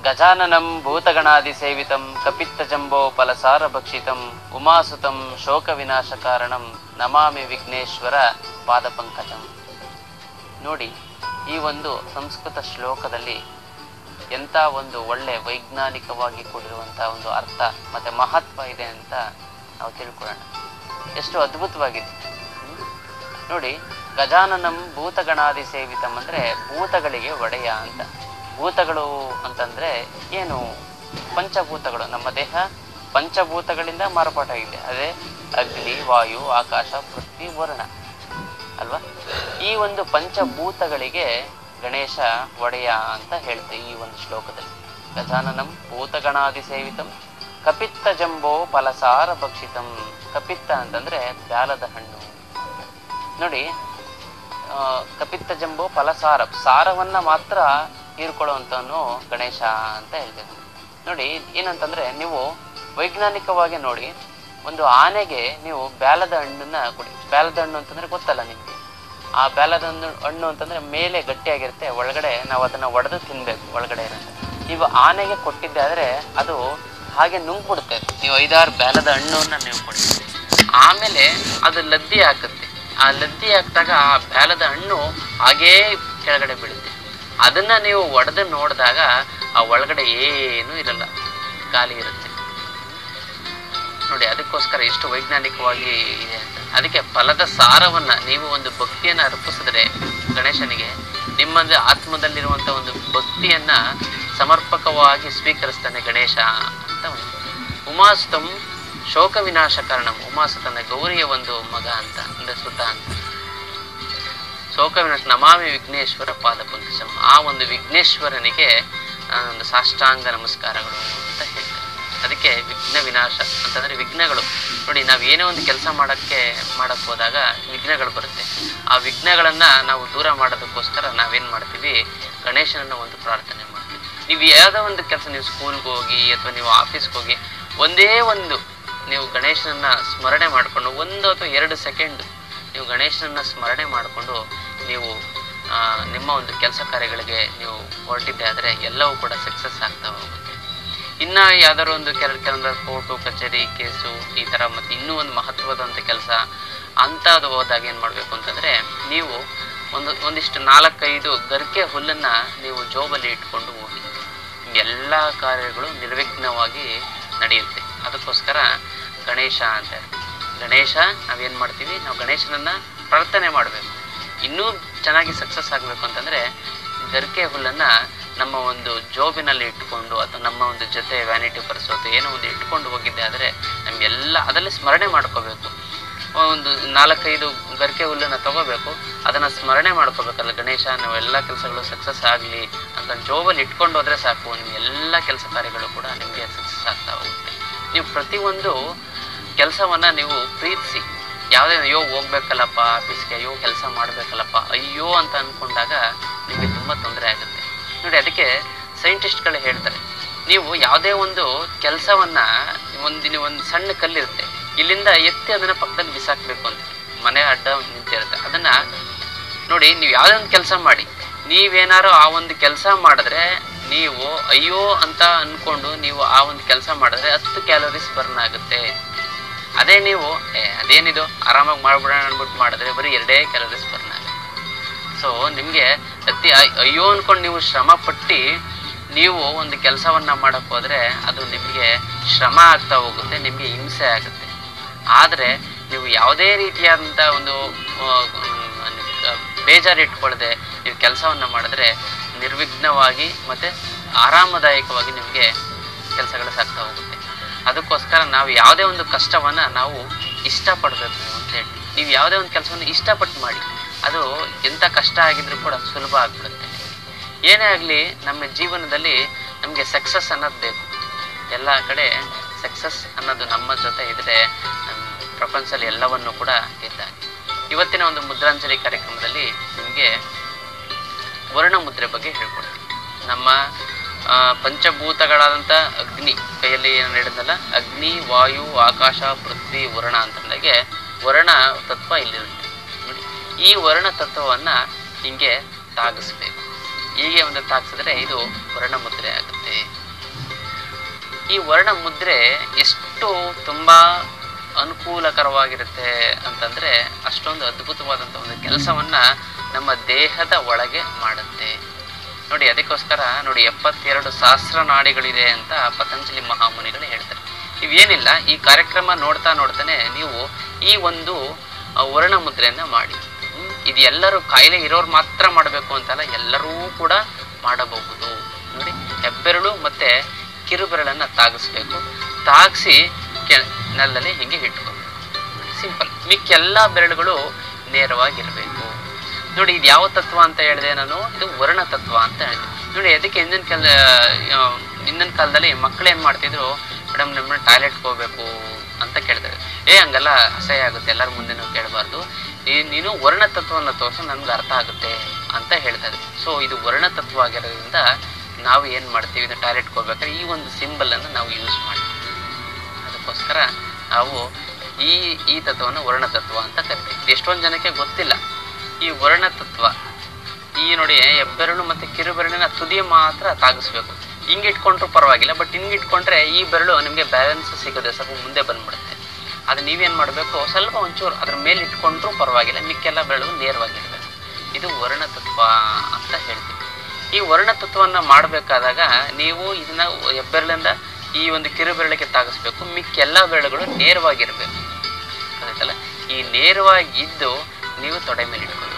ಗಜಾನನಂ ಭೂತಗಣಾದಿ ಸೇವಿತಂ ಕಪಿತ್ತ jumbo ಫಲಸಾರ ಭಕ್ಷಿತಂ ಉಮಾಸುತಂ ಶೋಕ ವಿನಾಶ ಕಾರಣಂ ನಮಾಮಿ ವಿಘ್ನೇಶ್ವರ ಪಾದ ಪಂಕಜಂ ನೋಡಿ ಈ ಒಂದು ಸಂಸ್ಕೃತ ಶ್ಲೋಕದಲ್ಲಿ ಎಂಥ ಒಂದು ಒಳ್ಳೆ ವೈಜ್ಞಾನಿಕವಾಗಿ ಕೂಡಿರುವಂತಹ ಒಂದು ಅರ್ಥ ಮತ್ತೆ ಮಹತ್ವ ಇದೆ ಅಂತ ನಾವು ತಿಳ್ಕೊಳ್ಳೋಣ ಎಷ್ಟು ಅದ್ಭುತವಾಗಿದೆ ಹ್ಮ್? ನೋಡಿ ಗಜಾನನಂ ಭೂತಗಣಾದಿ ಸೇವಿತಂ ಅಂದ್ರೆ ಭೂತಗಳಿಗೆ ಒಡೆಯ ಅಂತ ಭೂತಗಳು ಅಂತಂದ್ರೆ ಏನು ಪಂಚಭೂತಗಳು ನಮ್ಮ ದೇಹ ಪಂಚಭೂತಗಳಿಂದ ಮಾರ್ಪಾಟಾಗಿದೆ ಅದೇ ಅಗ್ನಿ ವಾಯು ಆಕಾಶ ಪೃಥ್ವಿ ವರುಣ ಅಲ್ವಾ ಈ ಒಂದು ಪಂಚಭೂತಗಳಿಗೆ ಗಣೇಶ ಒಡೆಯ ಅಂತ ಹೇಳ್ತೆ ಈ ಒಂದು ಶ್ಲೋಕದಲ್ಲಿ ಗಜಾನನಂ ಭೂತಗಣಾದಿ ಸೇವಿತಂ ಕಪಿತ್ತ ಜಂಬೋ ಫಲಸಾರ ಭಕ್ಷಿತಂ ಕಪಿತ್ತ ಅಂತಂದ್ರೆ ಬ್ಯಾಲದ ಹಣ್ಣು ನೋಡಿ ಆ, ಕಪಿತ್ತ ಜಂಬೋ ಫಲಸಾರ ಸಾರವನ್ನ ಮಾತ್ರ ಹೀರ್ಕೊಳ್ಳುವಂತವನು ಗಣೇಶ ಅಂತ ಹೇಳ್ತೇವೆ ನೋಡಿ ಏನಂತಂದ್ರೆ ನೀವು ವೈಜ್ಞಾನಿಕವಾಗಿ ನೋಡಿ ಒಂದು ಆನೆಗೆ ನೀವು ಬ್ಯಾಲದ ಹಣ್ಣನ್ನ ಕೊಡಿ ಬ್ಯಾಲದ ಹಣ್ಣು ಅಂತಂದ್ರೆ ಗೊತ್ತಲ್ಲ ನಿಮ್ಗೆ ಆ ಬ್ಯಾಲದ ಹಣ್ಣು ಹಣ್ಣು ಅಂತಂದ್ರೆ ಮೇಲೆ ಗಟ್ಟಿಯಾಗಿರುತ್ತೆ ಒಳಗಡೆ ನಾವು ಅದನ್ನ ಒಡೆದು ತಿನ್ಬೇಕು ಒಳಗಡೆ ಇರುತ್ತೆ ನೀವು ಆನೆಗೆ ಕೊಟ್ಟಿದ್ದಾದ್ರೆ ಅದು ಹಾಗೆ ನುಂಗ್ಬಿಡುತ್ತೆ ನೀವು ಐದಾರು ಬ್ಯಾಲದ ಹಣ್ಣನ್ನ ನೀವು ಕೊಡಿ ಆಮೇಲೆ ಅದು ಲದ್ದಿ ಹಾಕುತ್ತೆ ಆ ಲದ್ದಿ ಹಾಕಿದಾಗ ಆ ಬ್ಯಾಲದ ಹಣ್ಣು ಹಾಗೇ ಕೆಳಗಡೆ ಬೀಳುತ್ತೆ ಅದನ್ನ ನೀವು ಒಡೆದು ನೋಡಿದಾಗ ಆ ಒಳಗಡೆ ಏನೂ ಇರಲ್ಲ ಖಾಲಿ ಇರುತ್ತೆ ನೋಡಿ ಅದಕ್ಕೋಸ್ಕರ ಎಷ್ಟು ವೈಜ್ಞಾನಿಕವಾಗಿ ಇದೆ ಅಂತ ಅದಕ್ಕೆ ಫಲದ ಸಾರವನ್ನ ನೀವು ಒಂದು ಭಕ್ತಿಯನ್ನ ಅರ್ಪಿಸಿದ್ರೆ ಗಣೇಶನಿಗೆ ನಿಮ್ಮಲ್ಲಿ ಆತ್ಮದಲ್ಲಿರುವಂತ ಒಂದು ಭಕ್ತಿಯನ್ನ ಸಮರ್ಪಕವಾಗಿ ಸ್ವೀಕರಿಸ್ತಾನೆ ಗಣೇಶ ಅಂತ ಒಂದು ಉಮಾಸ್ತಂ ಶೋಕ ವಿನಾಶ ಕಾರಣಂ ಉಮಾಸ ತನ್ನ ಗೌರಿಯ ಒಂದು ಮಗ ಅಂತ ಅಂದ್ರೆ ಸುತ ಅಂತ ಶೋಕ ವಿನಾಶ ನಮಾಮಿ ವಿಘ್ನೇಶ್ವರ ಪಾದ ಪಂಕಜಂ ಆ ಒಂದು ವಿಘ್ನೇಶ್ವರನಿಗೆ ಆ, ಒಂದು ಸಾಷ್ಟಾಂಗ ನಮಸ್ಕಾರಗಳು ಅಂತ ಹೇಳ್ತಾರೆ ಅದಕ್ಕೆ ವಿಘ್ನ ವಿನಾಶ ಅಂತಂದ್ರೆ ವಿಘ್ನಗಳು ನೋಡಿ ನಾವು ಏನೇ ಒಂದು ಕೆಲಸ ಮಾಡಕ್ಕೆ ಮಾಡಕ್ ಹೋದಾಗ ವಿಘ್ನಗಳು ಬರುತ್ತೆ ಆ ವಿಘ್ನಗಳನ್ನ ನಾವು ದೂರ ಮಾಡೋದಕ್ಕೋಸ್ಕರ ನಾವೇನ್ ಮಾಡ್ತೀವಿ ಗಣೇಶನನ್ನ ಒಂದು ಪ್ರಾರ್ಥನೆ ಮಾಡ್ತೀವಿ ನೀವು ಯಾವುದೋ ಒಂದು ಕೆಲಸ ನೀವು ಸ್ಕೂಲ್ಗೆ ಹೋಗಿ ಅಥವಾ ನೀವು ಆಫೀಸ್ಗೆ ಹೋಗಿ ಒಂದೇ ಒಂದು ನೀವು ಗಣೇಶನನ್ನ ಸ್ಮರಣೆ ಮಾಡಿಕೊಂಡು ಒಂದು ಅಥವಾ ಎರಡು ಸೆಕೆಂಡ್ ನೀವು ಗಣೇಶನನ್ನ ಸ್ಮರಣೆ ಮಾಡಿಕೊಂಡು ನೀವು ಆ, ನಿಮ್ಮ ಒಂದು ಕೆಲಸ ಕಾರ್ಯಗಳಿಗೆ ನೀವು ಹೊರಟಿದ್ದೆ ಆದರೆ ಎಲ್ಲವೂ ಕೂಡ ಸಕ್ಸಸ್ ಆಗ್ತಾ ಹೋಗುತ್ತೆ ಇನ್ನ ಯಾವ್ದಾದ್ರು ಒಂದು ಕೆಲ ಕೆಲವೊಂದು ಕೋರ್ಟು ಕಚೇರಿ ಕೇಸು ಈ ತರ ಮತ್ತೆ ಇನ್ನೂ ಒಂದು ಮಹತ್ವದಂತ ಕೆಲಸ ಅಂಥದ್ದು ಹೋದಾಗ ಏನು ಮಾಡಬೇಕು ಅಂತಂದ್ರೆ ನೀವು ಒಂದು ಒಂದಿಷ್ಟು ನಾಲ್ಕೈದು ಗರಿಕೆ ಹುಲ್ಲನ್ನ ನೀವು ಜೋಬಲ್ಲಿ ಇಟ್ಕೊಂಡು ಹೋಗಿ ಎಲ್ಲ ಕಾರ್ಯಗಳು ನಿರ್ವಿಘ್ನವಾಗಿ ನಡೆಯುತ್ತೆ ಅದಕ್ಕೋಸ್ಕರ ಗಣೇಶ ಅಂತ ಹೇಳ್ತೀವಿ. ಗಣೇಶ ನಾವೇನ್ ಮಾಡ್ತೀವಿ ನಾವು ಗಣೇಶನನ್ನ ಪ್ರಾರ್ಥನೆ ಮಾಡಬೇಕು ಇನ್ನೂ ಚೆನ್ನಾಗಿ ಸಕ್ಸಸ್ ಆಗಬೇಕು ಅಂತಂದ್ರೆ ಗರಿಕೆ ಹುಲ್ಲನ್ನ ನಮ್ಮ ಒಂದು ಜೋಬಿನಲ್ಲಿ ಇಟ್ಕೊಂಡು ಅಥವಾ ನಮ್ಮ ಒಂದು ಜೊತೆ ವ್ಯಾನಿಟಿ ಪರ್ಸು ಅಥವಾ ಏನೋ ಒಂದು ಇಟ್ಕೊಂಡು ಹೋಗಿದ್ದೆ ಆದರೆ ನಮಗೆಲ್ಲ ಅದರಲ್ಲಿ ಸ್ಮರಣೆ ಮಾಡ್ಕೋಬೇಕು ಒಂದು ನಾಲ್ಕೈದು ಗರಿಕೆ ಹುಲ್ಲನ್ನ ತಗೋಬೇಕು ಅದನ್ನ ಸ್ಮರಣೆ ಮಾಡ್ಕೋಬೇಕಲ್ಲ ಗಣೇಶ ನಾವು ಎಲ್ಲ ಕೆಲಸಗಳು ಸಕ್ಸಸ್ ಆಗಲಿ ಅಂತ ಜೋಬಲ್ಲಿ ಇಟ್ಕೊಂಡು ಹೋದ್ರೆ ಸಾಕು ನಿಮ್ಮ ಎಲ್ಲ ಕೆಲಸ ಕಾರ್ಯಗಳು ಕೂಡ ನಿಮಗೆ ಸಕ್ಸಸ್ ಆಗ್ತಾ ಹೋಗುತ್ತೆ ನೀವು ಪ್ರತಿಯೊಂದು ಕೆಲಸವನ್ನ ನೀವು ಪ್ರೀತಿಸಿ ಯಾವುದೇ ಅಯ್ಯೋ ಹೋಗ್ಬೇಕಲ್ಲಪ್ಪ ಆಫೀಸ್ಗೆ ಅಯ್ಯೋ ಕೆಲಸ ಮಾಡ್ಬೇಕಲ್ಲಪ್ಪ ಅಯ್ಯೋ ಅಂತ ಅನ್ಕೊಂಡಾಗ ನಿಮಗೆ ತುಂಬಾ ತೊಂದರೆ ಆಗುತ್ತೆ ನೋಡಿ ಅದಕ್ಕೆ ಸೈಂಟಿಸ್ಟ್ಗಳು ಹೇಳ್ತಾರೆ ನೀವು ಯಾವುದೇ ಒಂದು ಕೆಲಸವನ್ನ ಒಂದು ನೀವು ಒಂದು ಸಣ್ಣ ಕಲ್ಲಿರುತ್ತೆ ಇಲ್ಲಿಂದ ಎತ್ತಿ ಅದನ್ನ ಪಕ್ಕದಲ್ಲಿ ಬಿಸಾಕ್ಬೇಕು ಅಂತ ಮನೆ ಅಡ್ಡ ನಿಂತಿರುತ್ತೆ ಅದನ್ನ ನೋಡಿ ನೀವು ಯಾವುದೇ ಒಂದು ಕೆಲಸ ಮಾಡಿ ನೀವೇನಾರು ಆ ಒಂದು ಕೆಲಸ ಮಾಡಿದ್ರೆ ನೀವು ಅಯ್ಯೋ ಅಂತ ಅನ್ಕೊಂಡು ನೀವು ಆ ಒಂದು ಕೆಲಸ ಮಾಡಿದ್ರೆ ಹತ್ತು ಕ್ಯಾಲೋರೀಸ್ ಬರ್ನ್ ಆಗುತ್ತೆ ಅದೇ ನೀವು ಏ ಅದೇನಿದು ಆರಾಮಾಗಿ ಮಾಡ್ಬಿಡೋಣ ಅನ್ಬಿಟ್ಟು ಮಾಡಿದ್ರೆ ಬರೀ ಎರಡೇ ಕ್ಯಾಲೋರೀಸ್ ಬರ್ನ್ ಆಗುತ್ತೆ ಸೊ ನಿಮಗೆ ಅತಿ ಅಯ್- ಅಯ್ಯೋ ಅನ್ಕೊಂಡು ನೀವು ಶ್ರಮ ಪಟ್ಟು ನೀವು ಒಂದು ಕೆಲಸವನ್ನ ಮಾಡಕ್ ಹೋದ್ರೆ ಅದು ನಿಮಗೆ ಶ್ರಮ ಆಗ್ತಾ ಹೋಗುತ್ತೆ ನಿಮಗೆ ಹಿಂಸೆ ಆಗುತ್ತೆ ಆದರೆ ನೀವು ಯಾವುದೇ ರೀತಿಯಾದಂಥ ಒಂದು ಆ, ಮ್, ಬೇಜಾರು ಇಟ್ಕೊಳ್ಳದೆ ನೀವು ಕೆಲಸವನ್ನ ಮಾಡಿದ್ರೆ ನಿರ್ವಿಘ್ನವಾಗಿ ಮತ್ತೆ ಆರಾಮದಾಯಕವಾಗಿ ನಿಮಗೆ ಕೆಲಸಗಳು ಸಾಗ್ತಾ ಹೋಗುತ್ತೆ ಅದಕ್ಕೋಸ್ಕರ ನಾವು ಯಾವುದೇ ಒಂದು ಕಷ್ಟವನ್ನ ನಾವು ಇಷ್ಟಪಡಬೇಕು ಅಂತ ಹೇಳಿ ನೀವು ಯಾವುದೇ ಒಂದು ಕೆಲಸವನ್ನು ಇಷ್ಟಪಟ್ಟು ಮಾಡಿ ಅದು ಎಂಥ ಕಷ್ಟ ಆಗಿದ್ರೂ ಕೂಡ ಸುಲಭ ಆಗ್ಬಿಡುತ್ತೆ ಏನೇ ಆಗಲಿ ನಮ್ಮ ಜೀವನದಲ್ಲಿ ನಮಗೆ ಸಕ್ಸಸ್ ಅನ್ನೋದು ಬೇಕು ಎಲ್ಲ ಕಡೆ ಸಕ್ಸಸ್ ಅನ್ನೋದು ನಮ್ಮ ಜೊತೆ ಇದ್ರೆ ನಮ್ಮ ಪ್ರಪಂಚದಲ್ಲಿ ಎಲ್ಲವನ್ನು ಕೂಡ ಇದ್ದಾಗ ಇವತ್ತಿನ ಒಂದು ಮುದ್ರಾಂಜಲಿ ಕಾರ್ಯಕ್ರಮದಲ್ಲಿ ನಿಮಗೆ ವರ್ಣ ಮುದ್ರೆ ಬಗ್ಗೆ ಹೇಳ್ಕೊಡ್ತೀನಿ ನಮ್ಮ ಆ, ಪಂಚಭೂತಗಳಾದಂಥ ಅಗ್ನಿ ಕೈಯಲ್ಲಿ ಏನು ಹೇಳಿದ್ನಲ್ಲ ಅಗ್ನಿ ವಾಯು ಆಕಾಶ ಪೃಥ್ವಿ ವರ್ಣ ಅಂತಂದಾಗೆ ವರ್ಣ ತತ್ವ ಇಲ್ಲಿರುತ್ತೆ ನೋಡಿ ಈ ವರ್ಣ ತತ್ವವನ್ನ ಹಿಂಗೆ ತಾಗಿಸ್ಬೇಕು ಹೀಗೆ ಒಂದು ತಾಗಿಸಿದ್ರೆ ಇದು ವರ್ಣ ಮುದ್ರೆ ಆಗುತ್ತೆ ಈ ವರ್ಣ ಮುದ್ರೆ ಎಷ್ಟು ತುಂಬಾ ಅನುಕೂಲಕರವಾಗಿರುತ್ತೆ ಅಂತಂದ್ರೆ ಅಷ್ಟೊಂದು ಅದ್ಭುತವಾದಂಥ ಒಂದು ಕೆಲಸವನ್ನ ನಮ್ಮ ದೇಹದ ಒಳಗೆ ಮಾಡುತ್ತೆ ನೋಡಿ ಅದಕ್ಕೋಸ್ಕರ ನೋಡಿ ಎಪ್ಪತ್ತೆರಡು ಸಹಸ್ರ ನಾಡಿಗಳಿದೆ ಅಂತ ಪತಂಜಲಿ ಮಹಾಮುನಿಗಳು ಹೇಳ್ತಾರೆ ಇವೇನಿಲ್ಲ ಈ ಕಾರ್ಯಕ್ರಮ ನೋಡ್ತಾ ನೋಡ್ತಾನೆ ನೀವು ಈ ಒಂದು ಆ, ವರ್ಣ ಮುದ್ರೆಯನ್ನ ಮಾಡಿ ಹ್ಮ್? ಇದು ಎಲ್ಲರೂ ಕಾಯಿಲೆ ಇರೋರು ಮಾತ್ರ ಮಾಡಬೇಕು ಅಂತಲ್ಲ ಎಲ್ಲರೂ ಕೂಡ ಮಾಡಬಹುದು ನೋಡಿ ಹೆಬ್ಬೆರಳು ಮತ್ತೆ ಕಿರುಬೆರಳನ್ನ ತಾಗಿಸ್ಬೇಕು ತಾಗಿಸಿ ಕೆ ನೆಲದಲ್ಲಿ ಹಿಂಗೆ ಇಟ್ಕೋಬೇಕು ಸಿಂಪಲ್ ಮಿಕ್ಕೆಲ್ಲ ಬೆರಳುಗಳು ನೇರವಾಗಿರಬೇಕು ನೋಡಿ ಇದು ಯಾವ ತತ್ವ ಅಂತ ಹೇಳಿದೆ ನಾನು ಇದು ವರ್ಣ ತತ್ವ ಅಂತ ಹೇಳಿದೆ ನೋಡಿ ಅದಕ್ಕೆ ಹಿಂದಿನ ಕಾಲ ಆ, ಹಿಂದಿನ ಕಾಲದಲ್ಲಿ ಮಕ್ಕಳು ಏನು ಮಾಡ್ತಿದ್ರು ಮೇಡಮ್ ನಮ್ಮ ಟಾಯ್ಲೆಟ್ಗೆ ಹೋಗ್ಬೇಕು ಅಂತ ಕೇಳ್ತಾರೆ ಏ ಹಂಗಲ್ಲ ಅಸಹ್ಯ ಆಗುತ್ತೆ ಎಲ್ಲರ ಮುಂದೆ ನಾವು ಕೇಳಬಾರ್ದು ನೀನು ವರ್ಣ ತತ್ವವನ್ನು ತೋರಿಸು ನನ್ಗೆ ಅರ್ಥ ಆಗುತ್ತೆ ಅಂತ ಹೇಳ್ತಾ ಇದ್ರು ಸೊ ಇದು ವರ್ಣ ತತ್ವ ಆಗಿರೋದ್ರಿಂದ ನಾವು ಏನು ಮಾಡ್ತೀವಿ ಇದು ಟಾಯ್ಲೆಟ್ಗೆ ಹೋಗ್ಬೇಕಾದ್ರೆ ಈ ಒಂದು ಸಿಂಬಲನ್ನು ನಾವು ಯೂಸ್ ಮಾಡ್ತೀವಿ ಅದಕ್ಕೋಸ್ಕರ ನಾವು ಈ ಈ ತತ್ವವನ್ನು ವರ್ಣ ತತ್ವ ಅಂತ ಕರಿತೀವಿ ಇದು ಎಷ್ಟೊಂದು ಜನಕ್ಕೆ ಗೊತ್ತಿಲ್ಲ ಈ ವರ್ಣ ತತ್ವ ಈ ನೋಡಿ ಹೆಬ್ಬೆರಳು ಮತ್ತೆ ಕಿರುಬೆರಳಿನ ತುದಿ ಮಾತ್ರ ತಾಗಿಸ್ಬೇಕು ಹಿಂಗೆ ಇಟ್ಕೊಂಡ್ರು ಪರವಾಗಿಲ್ಲ ಬಟ್ ಹಿಂಗೆ ಇಟ್ಕೊಂಡ್ರೆ ಈ ಬೆರಳು ನಿಮಗೆ ಬ್ಯಾಲೆನ್ಸ್ ಸಿಗೋದೆ ಸ್ವಲ್ಪ ಮುಂದೆ ಬಂದ್ಬಿಡುತ್ತೆ ಅದು ನೀವೇನು ಮಾಡಬೇಕು ಸ್ವಲ್ಪ ಒಂಚೂರು ಅದ್ರ ಮೇಲೆ ಇಟ್ಕೊಂಡ್ರು ಪರವಾಗಿಲ್ಲ ಮಿಕ್ಕೆಲ್ಲ ಬೆರಳು ನೇರವಾಗಿರ್ಬೇಕು ಇದು ವರ್ಣ ತತ್ವ ಅಂತ ಹೇಳ್ತೀವಿ ಈ ವರ್ಣ ತತ್ವವನ್ನು ಮಾಡಬೇಕಾದಾಗ ನೀವು ಇದನ್ನ ಹೆಬ್ಬೆರಳಿಂದ ಈ ಒಂದು ಕಿರುಬೆರಳಿಗೆ ತಾಗಿಸ್ಬೇಕು ಮಿಕ್ಕೆಲ್ಲ ಬೆರಳುಗಳು ನೇರವಾಗಿರ್ಬೇಕು ಗೊತ್ತಾಯ್ತಲ್ಲ ಈ ನೇರವಾಗಿ ಇದ್ದು ನೀವು ತೊಡೆ ಮೇಲೆ ಇಟ್ಕೊಬೇಕು